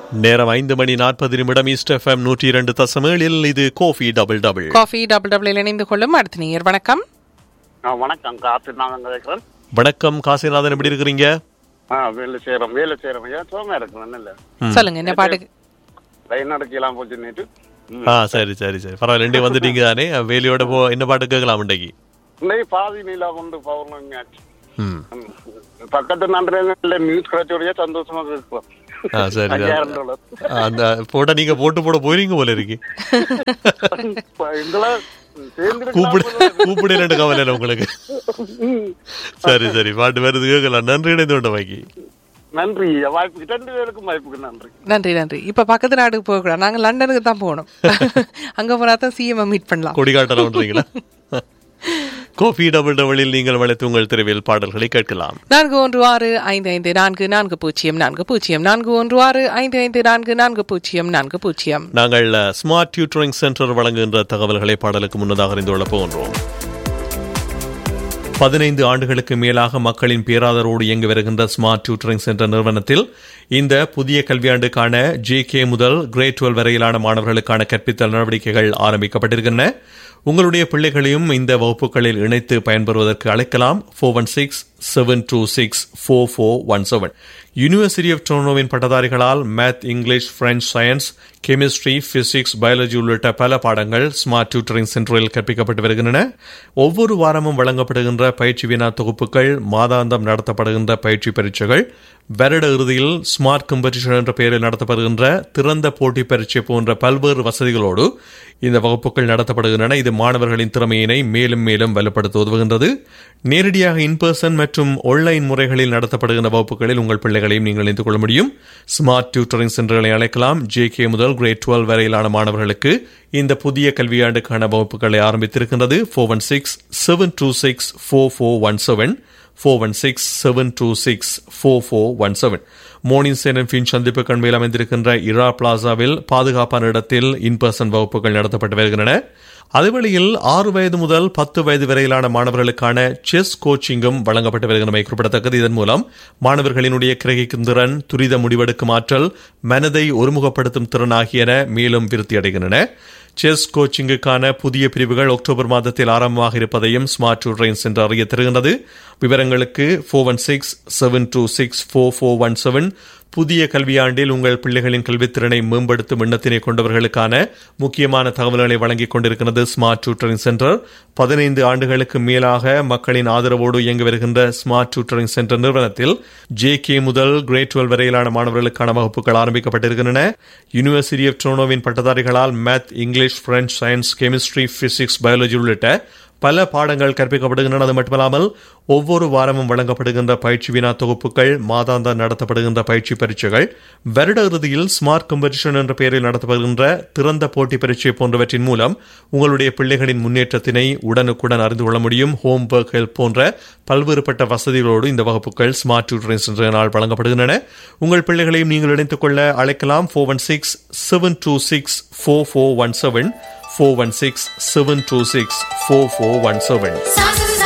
நேரம் ஐந்து மணி நாற்பது நிமிடம் ஈஸ்ட் எஃப்எம் நூற்றி இரண்டு தசமேழில் இது coffee double double coffee double double இணைந்து கொள்ளும் அடுத்த நீர் வணக்கம் ஆ, வணக்கம் காத்து நான் கேட்குறேன் வணக்கம் காசிநாதன் எப்படி இருக்கிறீங்க ஆ வேலை செய்கிறோம் வேலை செய்கிறோம் ஐயா சோமா இருக்கிறேன் இல்லை சொல்லுங்க என்ன பாட்டு லைன் அடக்கலாம் போச்சு நேற்று ம். ஆ சரி சரி சரி பரவாயில்ல ரெண்டே வந்துட்டீங்க தானே வேலையோட போ என்ன பாட்டு கேட்கலாம் இன்றைக்கு இன்னைக்கு பாதி நீலா கொண்டு பௌர்ணமி ஆச்சு ம் ம். பக்கத்து நண்பர்கள் நியூஸ் கிடைச்சோடைய சந்தோஷமா இருக்கலாம் ஆ சரி ஐயாயிரம் டாலர் அந்த போட்டோ நீங்க போட்டு போட போறீங்க போல இருக்கு எங்களை கூப்பிடு சேர்ந்து கூப்பிடலன்னு கவலை இல்லை உங்களுக்கு சரி சரி பாட்டு வருது கேட்கலாம் நன்றி இணைந்து கொண்ட வாங்கி நன்றி வாய்ப்புக்கு ரெண்டு பேருக்கும் வாய்ப்புக்கு நன்றி நன்றி நன்றி இப்ப பக்கத்து நாட்டுக்கு போக கூடாது நாங்க லண்டனுக்கு தான் போகணும் அங்க போனா தான் சிஎம் மீட் பண்ணலாம் கொடி காட்டலாம்ன்றீங்களா கோபி டபுள் டபுளில் நீங்கள் வளைத்து உங்கள் தெருவில் பாடல்களை கேட்கலாம் நான்கு ஒன்று ஆறு ஐந்து ஐந்து நான்கு நான்கு பூஜ்ஜியம் நான்கு பூஜ்ஜியம் நான்கு ஒன்று ஆறு ஐந்து ஐந்து நான்கு நான்கு பூஜ்ஜியம் நான்கு பூஜ்ஜியம் நாங்கள் ஸ்மார்ட் டியூட்டரிங் சென்டர் வழங்குகின்ற தகவல்களை பாடலுக்கு முன்னதாக அறிந்து கொள்ளப் போகின்றோம் பதினைந்து ஆண்டுகளுக்கு மேலாக மக்களின் பேராதரோடு இயங்கி வருகின்ற ஸ்மார்ட் டியூட்டரிங் சென்டர் நிறுவனத்தில் இந்த புதிய கல்வியாண்டுக்கான ஜே கே முதல் கிரேட் டுவெல் வரையிலான மாணவர்களுக்கான கற்பித்தல் நடவடிக்கைகள் ஆரம்பிக்கப்பட்டிருக்கின்றன உங்களுடைய பிள்ளைகளையும் இந்த வகுப்புகளில் இணைத்து பயன்பெறுவதற்கு அழைக்கலாம் four one six seven two six four four one seven university of டொர்னோவின் பட்டதாரிகளால் math English French science chemistry physics biology உள்ளிட்ட பல பாடங்கள் ஸ்மார்ட் டியூட்டரிங் சென்டரில் கற்பிக்கப்பட்டு வருகின்றன ஒவ்வொரு வாரமும் வழங்கப்படுகின்ற பயிற்சி வினா தொகுப்புகள் மாதாந்தம் நடத்தப்படுகின்ற பயிற்சி பரீட்சைகள் வருட இறுதியில் ஸ்மார்ட் காம்படிஷன் என்ற பெயரில் நடத்தப்படுகின்ற திறந்த போட்டி பரீட்சை போன்ற பல்வேறு வசதிகளோடு இந்த வகுப்புகள் நடத்தப்படுகின்றன இது மாணவர்களின் திறமையினை மேலும் மேலும் வலுப்படுத்த உதவுகின்றது நேரடியாக இன் பர்சன் மற்றும் ஆன்லைன் முறைகளில் நடத்தப்படுகின்ற வகுப்புகளில் உங்கள் பிள்ளைகளையும் நீங்கள் இணைத்துக் கொள்ள முடியும் ஸ்மார்ட் டியூட்டரிங் சென்டர்களை அழைக்கலாம் ஜே கே முதல் கிரேட் டுவெல் வரையிலான மாணவர்களுக்கு இந்த புதிய கல்வியாண்டுக்கான வகுப்புகளை ஆரம்பித்திருக்கின்றது four one six seven two six four four one seven four one six seven two six four four one seven morning சேனன் ஃபின் சந்திப்பு கண்மையில் அமைந்திருக்கின்ற இரா பிளாசாவில் பாதுகாப்பான இடத்தில் இன் பர்சன் வகுப்புகள் நடத்தப்பட்டு வருகின்றன அதேவேளையில் ஆறு வயது முதல் பத்து வயது வரையிலான மாணவர்களுக்கான செஸ் கோச்சிங்கும் வழங்கப்பட்டு வருகின்றமை குறிப்பிடத்தக்கது இதன் மூலம் மாணவர்களினுடைய கிரகிக்கும் திறன் துரித முடிவெடுக்கும் ஆற்றல் மனதை ஒருமுகப்படுத்தும் திறன் ஆகியன மேலும் விருத்தி அடைகின்றன செஸ் கோச்சிங்குக்கான புதிய பிரிவுகள் அக்டோபர் மாதத்தில் ஆரம்பமாக இருப்பதையும் ஸ்மார்ட் டியூட்டரிங் சென்டர் அறிய தருகின்றது விவரங்களுக்கு four one six seven two six four four one seven புதிய கல்வியாண்டில் உங்கள் பிள்ளைகளின் கல்வித்திறனை மேம்படுத்தும் எண்ணத்தினை கொண்டவர்களுக்கான முக்கியமான தகவல்களை வழங்கிக் கொண்டிருக்கிறது ஸ்மார்ட் டியூட்டரிங் சென்டர் பதினைந்து ஆண்டுகளுக்கு மேலாக மக்களின் ஆதரவோடு இயங்கி வருகின்ற ஸ்மார்ட் டியூட்டரிங் சென்டர் நிறுவனத்தில் ஜே கே முதல் கிரேட் டுவெல் வரையிலான மாணவர்களுக்கான வகுப்புகள் ஆரம்பிக்கப்பட்டிருக்கின்றன யூனிவர்சிட்டி ஆஃப் டொர்னோவின் பட்டதாரிகளால் math English French science chemistry physics biology உள்ளிட்ட பல பாடங்கள் கற்பிக்கப்படுகின்றன அது மட்டுமல்லாமல் ஒவ்வொரு வாரமும் வழங்கப்படுகின்ற பயிற்சி வினா தொகுப்புகள் மாதாந்த நடத்தப்படுகின்ற பயிற்சி பரீட்சைகள் வருட இறுதியில் ஸ்மார்ட் காம்படிஷன் என்ற பெயரில் நடத்தப்படுகின்ற திறந்த போட்டி பரீட்சை போன்றவற்றின் மூலம் உங்களுடைய பிள்ளைகளின் முன்னேற்றத்தினை உடனுக்குடன் அறிந்து கொள்ள முடியும் ஹோம் ஒர்க் ஹெல்ப் போன்ற பல்வேறுபட்ட வசதிகளோடு இந்த வகுப்புகள் ஸ்மார்ட் டியூட்டரிங் சென்டரினால் வழங்கப்படுகின்றன உங்கள் பிள்ளைகளையும் நீங்கள் இணைத்துக் கொள்ள அழைக்கலாம் four one six seven two six four four one seven four one six seven two six four four one seven Sauces